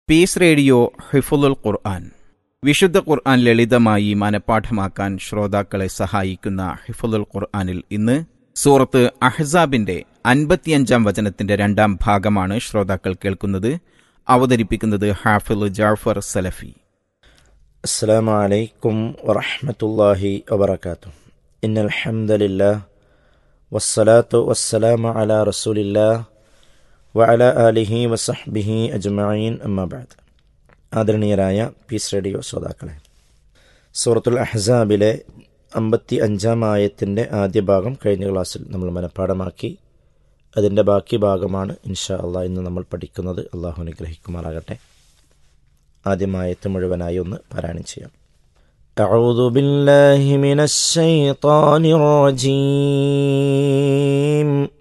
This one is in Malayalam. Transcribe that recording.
പീസ് റേഡിയോ ഹിഫുലുൽ ഖുർആൻ വിശുദ്ധ ഖുർആൻ ലളിതമായി മനഃപ്പാഠമാക്കാൻ ശ്രോതാക്കളെ സഹായിക്കുന്ന ഹിഫുലുൽ ഖുർആനിൽ ഇന്ന് സൂറത്ത് അഹ്സാബിന്റെ അൻപത്തിയഞ്ചാം വചനത്തിന്റെ രണ്ടാം ഭാഗമാണ് ശ്രോതാക്കൾ കേൾക്കുന്നത് അവതരിപ്പിക്കുന്നത് ഹാഫിൽ ജാഫർ സലഫി السلام عليكم ورحمة الله وبركاته إن الحمد لله والصلاة والسلام على رسول الله وعلى آله وصحبه أجمعين أما بعد ആദരണീയരായ പീസ് റേഡിയോ ശ്രോതാക്കളെ സൂറത്തുൽ അഹ്സാബിലെ അമ്പത്തി അഞ്ചാം ആയത്തിൻ്റെ ആദ്യ ഭാഗം കഴിഞ്ഞ ക്ലാസ്സിൽ നമ്മൾ മനഃപ്പാടമാക്കി അതിൻ്റെ ബാക്കി ഭാഗമാണ് ഇൻഷാ അള്ളാഹ് ഇന്ന് നമ്മൾ പഠിക്കുന്നത് അള്ളാഹു അനുഗ്രഹിക്കുമാറാകട്ടെ ആദ്യമായത്ത് മുഴുവനായി ഒന്ന് പാരായണം ചെയ്യാം أعوذ بالله من الشيطان الرجيم